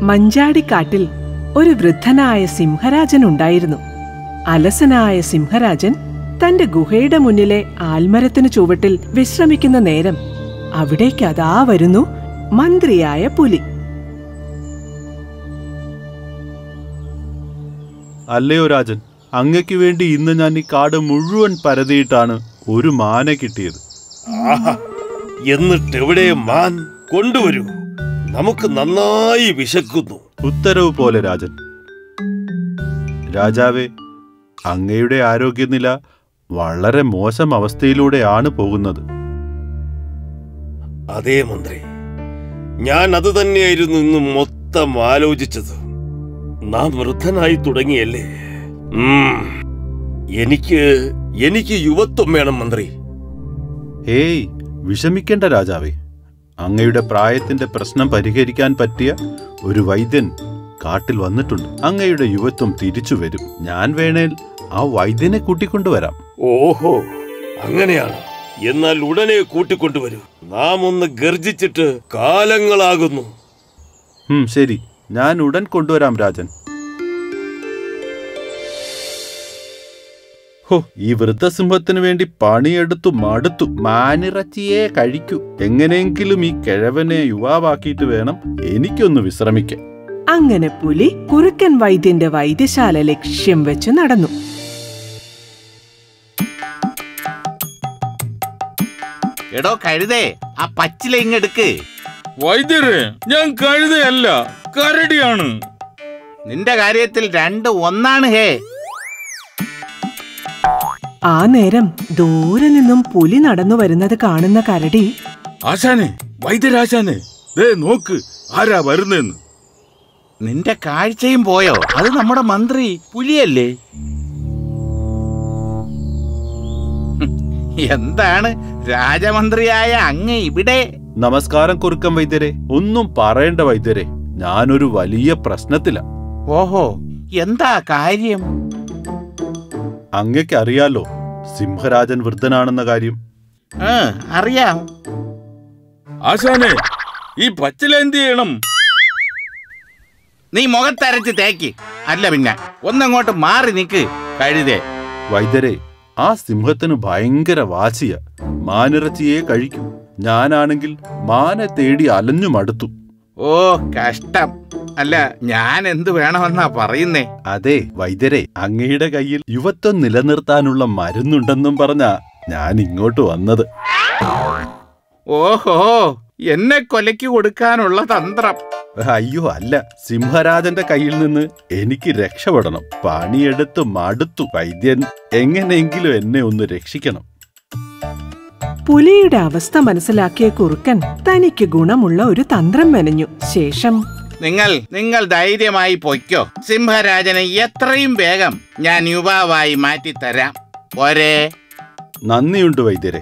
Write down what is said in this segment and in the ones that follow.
മഞ്ചാടിക്കാട്ടിൽ ഒരു വൃദ്ധനായ സിംഹരാജൻ ഉണ്ടായിരുന്നു അലസനായ സിംഹരാജൻ തന്റെ ഗുഹയുടെ മുന്നിലെ ആൽമരത്തിനു ചുവട്ടിൽ വിശ്രമിക്കുന്ന നേരം അവിടേക്ക് അതാ വരുന്നു മന്ത്രിയായ പുലി അല്ലയോ രാജൻ അങ്ങയ്ക്ക് വേണ്ടി ഇന്ന് ഞാൻ ഈ കാട് മുഴുവൻ പരതിയിട്ടാണ് ഒരു മാന കിട്ടിയത് ആഹാ എന്നിട്ട് എവിടെ മാൻ കൊണ്ടുവരൂ നമുക്ക് നന്നായി വിശക്കുന്നു ഉത്തരവ് പോലെ രാജൻ രാജാവേ അങ്ങയുടെ ആരോഗ്യനില വളരെ മോശം അവസ്ഥയിലൂടെയാണ് പോകുന്നത് അതേ മന്ത്രി ഞാൻ അത് തന്നെയായിരുന്നു ഇന്ന് മൊത്തം ആലോചിച്ചത് നാം വൃദ്ധനായി തുടങ്ങിയല്ലേ ഉം. എനിക്ക് എനിക്ക് യുവത്വം വേണം മന്ത്രി ഹേയ് വിഷമിക്കേണ്ട രാജാവേ അങ്ങയുടെ പ്രായത്തിന്റെ പ്രശ്നം പരിഹരിക്കാൻ പറ്റിയ ഒരു വൈദ്യൻ കാട്ടിൽ വന്നിട്ടുണ്ട് അങ്ങയുടെ യുവത്വം തിരിച്ചു വരും ഞാൻ വേണേൽ ആ വൈദ്യനെ കൂട്ടിക്കൊണ്ടുവരാം ഓഹോ അങ്ങനെയാണ് എന്നാൽ ഉടനെ കൂട്ടിക്കൊണ്ടുവരൂ നാം ഒന്ന് ഗർജിച്ചിട്ട് കാലങ്ങളാകുന്നു ഉം, ശരി ഞാൻ ഉടൻ കൊണ്ടുവരാം രാജൻ ഹോ ഈ വൃദ്ധസിംഹത്തിനു വേണ്ടി പണിയെടുത്തു മടുത്തു മാനിറച്ചിയെ കഴിക്കൂ എങ്ങനെയെങ്കിലും ഈ കിഴവനെ യുവാവാക്കിയിട്ട് വേണം എനിക്കൊന്ന് വിശ്രമിക്കാൻ അങ്ങനെ പുലി കുറുക്കൻ വൈദ്യന്റെ വൈദ്യശാല ലക്ഷ്യം വെച്ച് നടന്നു എടോ കഴുതേ ആ പച്ചില ഇങ്ങെടുക്ക് വൈദ്യരെ ഞാൻ കഴുതയല്ല കരടിയാണ് നിന്റെ കാര്യത്തിൽ രണ്ട് ഒന്നാണ് ഹേ ആ നേരം ദൂരെ നിന്നും പുലി നടന്നു വരുന്നത് കാണുന്ന കരടി ആശാനെ വൈദ്യരാശാനെ ദേ നോക്ക് ആരാ വരുന്നെന്ന് നിന്റെ കാഴ്ചയും പോയോ അത് നമ്മുടെ മന്ത്രി പുലിയല്ലേ ഹും, എന്താണ് രാജമന്ത്രിയായ അങ്ങ് ഇവിടെ നമസ്കാരം കുറുക്കം വൈദ്യരെ ഒന്നും പറയേണ്ട വൈദ്യരെ ഞാനൊരു വലിയ പ്രശ്നത്തില ഓഹോ എന്താ കാര്യം അങ്ങയ്ക്ക് അറിയാലോ സിംഹരാജൻ വൃദ്ധനാണെന്ന കാര്യം ആ അറിയാം ആശാനെ ഈ പച്ചില എന്ത് ചെയ്യണം നീ മുഖത്തരച്ച് തേക്ക് അല്ല പിന്നെ ഒന്നങ്ങോട്ട് മാറി നിക്ക് കഴുതേ വൈദ്യരെ ആ സിംഹത്തിന് ഭയങ്കര വാശിയ മാനിറച്ചിയെ കഴിക്കൂ ഞാനാണെങ്കിൽ മാനെ തേടി അലഞ്ഞു മടുത്തു ഓ കഷ്ടം അല്ല ഞാൻ എന്ത് വേണമെന്നാ പറയുന്നേ അതെ വൈദ്യരെ അങ്ങയുടെ കയ്യിൽ യുവത്വം നിലനിർത്താനുള്ള മരുന്നുണ്ടെന്നും പറഞ്ഞാ ഞാൻ ഇങ്ങോട്ട് വന്നത് ഓഹോ എന്നെ കൊലയ്ക്ക് കൊടുക്കാനുള്ള തന്ത്രം അയ്യോ അല്ല സിംഹരാജന്റെ കയ്യിൽ നിന്ന് എനിക്ക് രക്ഷപ്പെടണം പണിയെടുത്ത് മടുത്തു വൈദ്യൻ എങ്ങനെയെങ്കിലും എന്നെ ഒന്ന് രക്ഷിക്കണം പുലിയുടെ അവസ്ഥ മനസ്സിലാക്കിയ കുറുക്കൻ തനിക്ക് ഗുണമുള്ള ഒരു തന്ത്രം മെനഞ്ഞു ശേഷം നിങ്ങൾ നിങ്ങൾ ധൈര്യമായി പൊയ്ക്കോ സിംഹരാജനെ എത്രയും വേഗം ഞാൻ യുവാവായി മാറ്റിത്തരാം ഒരേ നന്ദിയുണ്ട് വൈദ്യരെ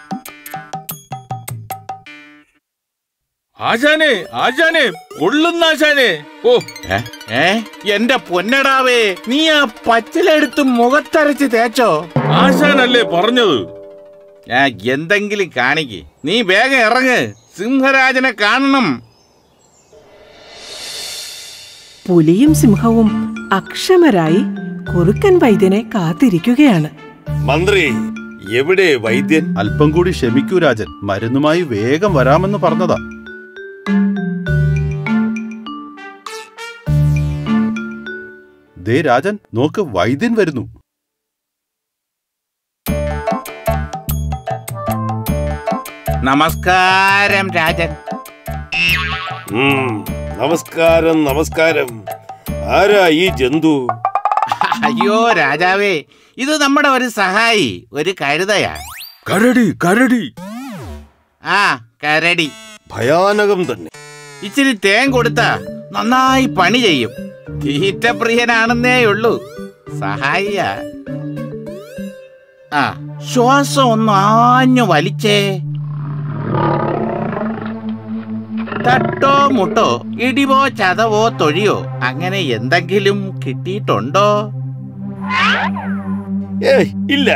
ആശാനെ ആശാനെ കൊള്ളുന്ന ആശാനെ ഓ ഏ? ഏ എന്റെ പൊന്നടാവേ നീ ആ പച്ചിലെടുത്ത് മുഖത്തരച്ച് തേച്ചോ ആശാനല്ലേ പറഞ്ഞത് ആ എന്തെങ്കിലും കാണിക്ക് നീ വേഗം ഇറങ്ങ് സിംഹരാജനെ കാണണം പുലിയും സിംഹവും അക്ഷമരായി കുറുക്കൻ വൈദ്യനെ കാത്തിരിക്കുകയാണ് മന്ത്രി എവിടെ വൈദ്യൻ അല്പം കൂടി ക്ഷമിക്കൂ രാജൻ മരുന്നുമായി വേഗം വരാമെന്ന് പറഞ്ഞതാ ദേ രാജൻ നോക്ക് വൈദ്യൻ വരുന്നു നമസ്കാരം രാജൻ ഉം, നമസ്കാരം നമസ്കാരം ആരാ ഈ ജന്തു അയ്യോ രാജാവേ ഇത് നമ്മുടെ ഒരു സഹായി ഒരു കഴുതയാ കരടി കരടി ആ കരടി ഭയാനകം തന്നെ ഇച്ചിരി തേൻ കൊടുത്താ നന്നായി പണി ചെയ്യും തീറ്റപ്രിയനാണെന്നേ ഉള്ളൂ സഹായിയ ആ ശ്വാസം ഒന്ന് ആഞ്ഞു വലിച്ചേ തട്ടോ മുട്ടോ ഇടിവോ ചതവോ തൊഴിയോ അങ്ങനെ എന്തെങ്കിലും കിട്ടിയിട്ടുണ്ടോ ഏയ് ഇല്ല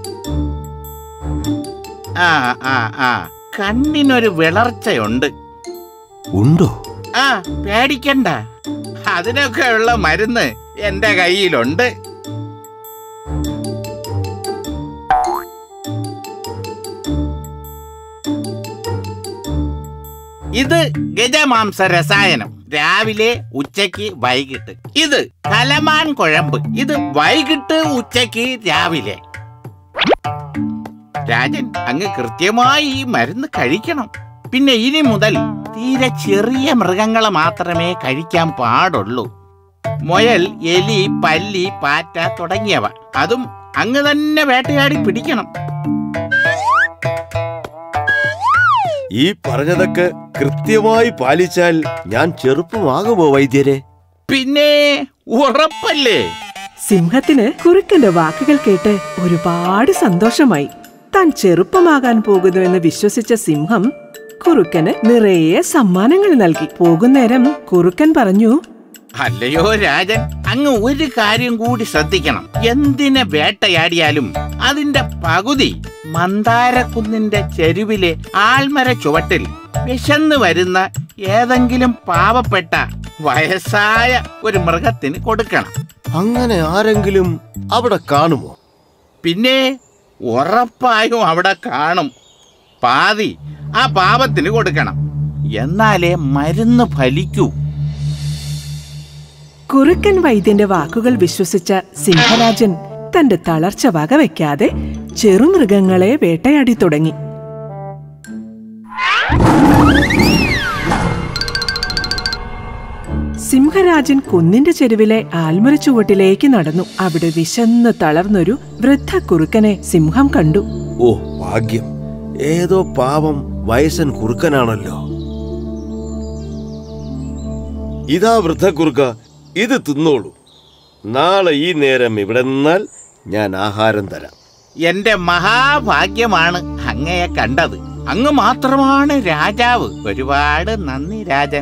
ആ ആ ആ കണ്ണിനൊരു വിളർച്ചയുണ്ട് ഉണ്ടോ ആ പേടിക്കണ്ട അതിനൊക്കെ ഉള്ള മരുന്ന് എന്റെ കയ്യിലുണ്ട് ഇത് ഗജമാംസ രസായനം രാവിലെ ഉച്ചയ്ക്ക് വൈകിട്ട് ഇത് കലമാൻ കുഴമ്പ് ഇത് വൈകിട്ട് ഉച്ചയ്ക്ക് രാവിലെ രാജൻ അങ്ങ് കൃത്യമായി ഈ മരുന്ന് കഴിക്കണം പിന്നെ ഇനി മുതൽ തീരെ ചെറിയ മൃഗങ്ങളെ മാത്രമേ കഴിക്കാൻ പാടുള്ളൂ മുയൽ എലി പല്ലി പാറ്റ തുടങ്ങിയവ അതും അങ്ങ് തന്നെ വേട്ടയാടി പിടിക്കണം ഈ പറഞ്ഞതൊക്കെ കൃത്യമായി പാലിച്ചാൽ ഞാൻ ചെറുപ്പമാകുമോ വൈദ്യരെ പിന്നെ ഉറപ്പല്ലേ സിംഹത്തിന് കുറുക്കന്റെ വാക്കുകൾ കേട്ട് ഒരുപാട് സന്തോഷമായി താൻ ചെറുപ്പമാകാൻ പോകുന്നുവെന്ന് വിശ്വസിച്ച സിംഹം കുറുക്കന് നിറയെ സമ്മാനങ്ങൾ നൽകി പോകുന്നേരം കുറുക്കൻ പറഞ്ഞു അല്ലയോ രാജൻ അങ്ങ് ഒരു കാര്യം കൂടി ശ്രദ്ധിക്കണം എന്തിനെ വേട്ടയാടിയാലും അതിന്റെ പകുതി മന്ദാരക്കുന്നിന്റെ ചെരുവിലെ ആൽമര ചുവട്ടിൽ വിശന്ന് വരുന്ന ഏതെങ്കിലും പാവപ്പെട്ട വയസ്സായ ഒരു മൃഗത്തിന് കൊടുക്കണം അങ്ങനെ ആരെങ്കിലും അവിടെ കാണുമോ പിന്നെ ഉറപ്പായും അവിടെ കാണും പാതി ആ പാപത്തിന് കൊടുക്കണം എന്നാലേ മരുന്ന് ഫലിക്കൂ കുറുക്കൻ വൈദ്യന്റെ വാക്കുകൾ വിശ്വസിച്ച സിംഹരാജൻ തന്റെ തളർച്ച വകവെക്കാതെ ചെറുമൃഗങ്ങളെ വേട്ടയാടി തുടങ്ങി സിംഹരാജൻ കുന്നിന്റെ ചെരുവിലെ ആൽമര ചുവട്ടിലേക്ക് നടന്നു അവിടെ വിശന്ന് തളർന്നൊരു വൃദ്ധ കുറുക്കനെ സിംഹം കണ്ടു ഓ ഭാഗ്യം ഏതോ പാവം വയസ്സൻ കുറുക്കനാണല്ലോ ഇതാ വൃദ്ധക്കുറുക്ക ഇത് തിന്നോളൂ നാളെ ഈ നേരം ഇവിടെ നിന്നാൽ ഞാൻ ആഹാരം തരാം എന്റെ മഹാഭാഗ്യമാണ് അങ്ങയെ കണ്ടത് അങ്ങ് മാത്രമാണ് രാജാവ് ഒരുപാട് നന്ദി രാജൻ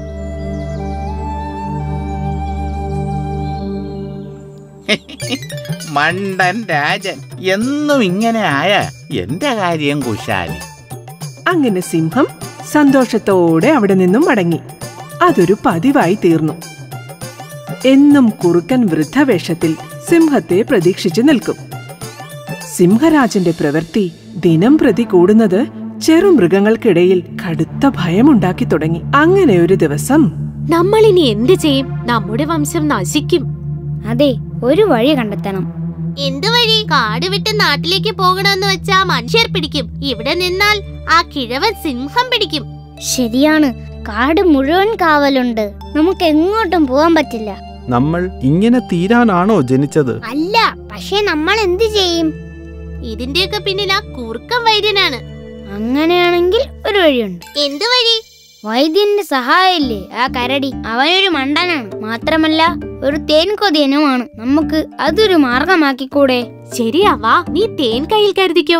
മണ്ടൻ രാജൻ എന്നും ഇങ്ങനെ ആയ എന്റെ കാര്യം കുശാലി അങ്ങനെ സിംഹം സന്തോഷത്തോടെ അവിടെ നിന്നും മടങ്ങി അതൊരു പതിവായി തീർന്നു എന്നും കുറുക്കൻ വൃദ്ധവേഷത്തിൽ സിംഹത്തെ പ്രതീക്ഷിച്ചു നിൽക്കും സിംഹരാജന്റെ പ്രവൃത്തി ദിനം പ്രതി കൂടുന്നത് ചെറുമൃഗങ്ങൾക്കിടയിൽ കടുത്ത ഭയമുണ്ടാക്കി തുടങ്ങി അങ്ങനെ ഒരു ദിവസം നമ്മൾ ഇനി എന്ത് ചെയ്യും നമ്മുടെ വംശം നശിക്കും അതെ ഒരു വഴി കണ്ടെത്തണം എന്ത് വഴി കാട് വിട്ട് നാട്ടിലേക്ക് പോകണമെന്ന് വെച്ചാ മനുഷ്യർ പിടിക്കും ഇവിടെ നിന്നാൽ ആ കിഴവൻ സിംഹം പിടിക്കും ശരിയാണ് കാട് മുഴുവൻ കാവലുണ്ട് നമുക്ക് എങ്ങോട്ടും പോകാൻ പറ്റില്ല നമ്മൾ ഇങ്ങനെ തീരാനാണോ ജനിച്ചത് അല്ല പക്ഷേ നമ്മൾ എന്ത് ചെയ്യും ഇതിന്റെയൊക്കെ പിന്നിൽ ആ കൂർക്കം വൈദ്യനാണ് അങ്ങനെയാണെങ്കിൽ ഒരു വഴിയുണ്ട് എന്ത് വഴി വൈദ്യന്റെ സഹായമില്ലേ ആ കരടി അവനൊരു മണ്ടനാണ് മാത്രമല്ല ഒരു തേൻ കൊതിയനുമാണ് നമുക്ക് അതൊരു മാർഗമാക്കിക്കൂടെ ശരിയാ വാ നീ തേൻ കയ്യിൽ കരുതിക്കോ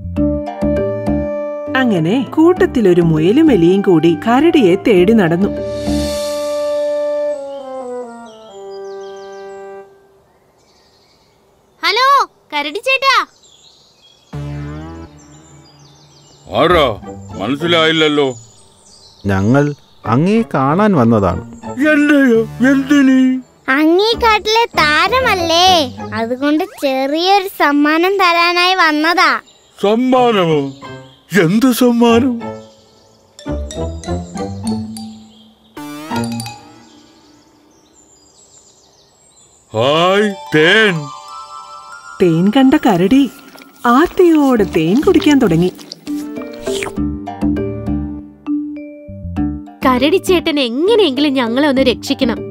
അങ്ങനെ കൂട്ടത്തിലൊരു മുയലും എലിയും കൂടി കരടിയെ തേടി നടന്നു ഹലോ കരടി ചേട്ടാ ആരാ മനസ്സിലായില്ലല്ലോ ഞങ്ങൾ അങ്ങേ കാണാൻ വന്നതാണ് എന്റെയോ എന്തിനീ അങ്ങീ കാട്ടിലെ താരമല്ലേ അതുകൊണ്ട് ചെറിയൊരു സമ്മാനം തരാനായി വന്നതാ സമ്മാനമോ എന്ത് സമ്മാനം ഹായ് തേൻ തേൻ കണ്ട കരടി ആർത്തിയോടെ തേൻ കുടിക്കാൻ തുടങ്ങി കരടിച്ചേട്ടൻ എങ്ങനെയെങ്കിലും ഞങ്ങളെ ഒന്ന് രക്ഷിക്കണം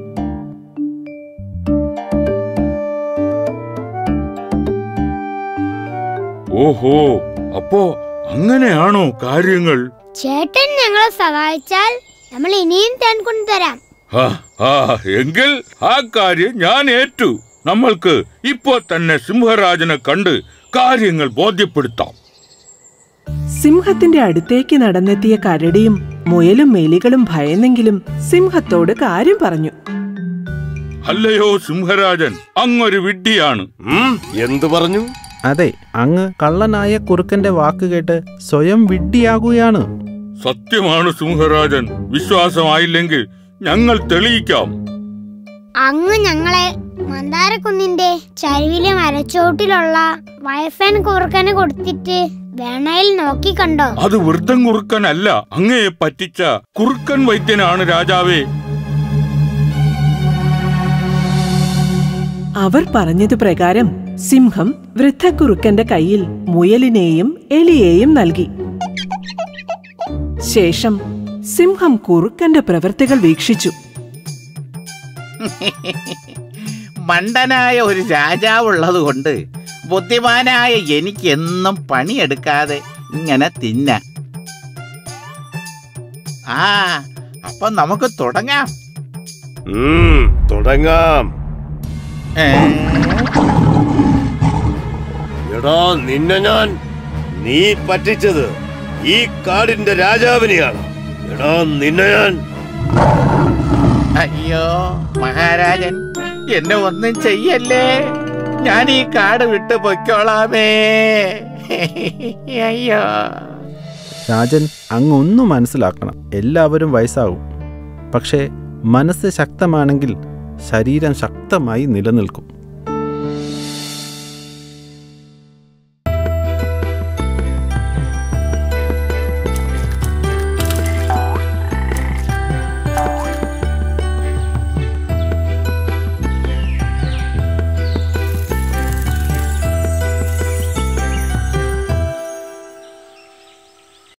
ഓഹോ അപ്പോ അങ്ങനെയാണോ കാര്യങ്ങൾ ചേട്ടൻ ഞങ്ങളെ സഹായിച്ചാൽ നമ്മൾ ഇനിയും തേൻ കൊണ്ടുതരാം ആ, ആ, എങ്കിൽ ആ കാര്യം ഞാൻ ഏറ്റു നമ്മൾക്ക് ഇപ്പോ തന്നെ സിംഹരാജനെ കണ്ട് കാര്യങ്ങൾ ബോധ്യപ്പെടുത്താം സിംഹത്തിന്റെ അടുത്തേക്ക് നടന്നെത്തിയ കരടിയും മുയലും എലികളും ഭയന്നെങ്കിലും സിംഹത്തോട് കാര്യം പറഞ്ഞു അല്ലയോ സിംഹരാജൻ അങ്ങൊരു വിഡ്ഢിയാണ് ഉം, എന്തു പറഞ്ഞു അതെ അങ്ങ് കള്ളനായ കുറുക്കന്റെ വാക്ക് കേട്ട് സ്വയം വിഡ്ഢിയാകുകയാണ് സത്യമാണ് സിംഹരാജൻ വിശ്വാസമായില്ലെങ്കിൽ ഞങ്ങൾ തെളിയിക്കാം അങ്ങ് ഞങ്ങളെ മന്ദാരക്കുന്നിന്റെ ചരിവിലെ മരച്ചോട്ടിലുള്ള വയസ്സൻ കുറുക്കന് കൊടുത്തിട്ട് വേണയിൽ നോക്കിക്കണ്ടോ അത് വൃദ്ധം കുറുക്കനല്ല അങ്ങയെ പറ്റിച്ച കുറുക്കൻ വൈദ്യനാണ് രാജാവേ അവർ പറഞ്ഞതു പ്രകാരം സിംഹം വൃദ്ധക്കുറുക്കന്റെ കയ്യിൽ മുയലിനെയും എലിയെയും നൽകി ശേഷം സിംഹം കുറുക്കന്റെ പ്രവൃത്തികൾ വീക്ഷിച്ചു മണ്ടനായ ഒരു രാജാവുള്ളത് കൊണ്ട് ബുദ്ധിമാനായ എനിക്ക് എന്നും പണിയെടുക്കാതെ ഇങ്ങനെ തിന്ന ആ അപ്പൊ നമുക്ക് തുടങ്ങാം ഉം, തുടങ്ങാം ഏ, എടാ നിന്നെ ഞാൻ നീ പറ്റിച്ചത് ഈ കാടിന്റെ രാജാവിനെയാണ് എടാ നിന്നെ ഞാൻ അയ്യോ മഹാരാജൻ എന്നെ ഒന്നും ചെയ്യല്ലേ ഞാൻ ഈ കാട് വിട്ടു പൊയ്ക്കോളാമേ അയ്യോ രാജൻ അങ്ങ് ഒന്ന് മനസ്സിലാക്കണം എല്ലാവരും വയസ്സാകും പക്ഷേ മനസ്സ് ശക്തമാണെങ്കിൽ ശരീരം ശക്തമായി നിലനിൽക്കും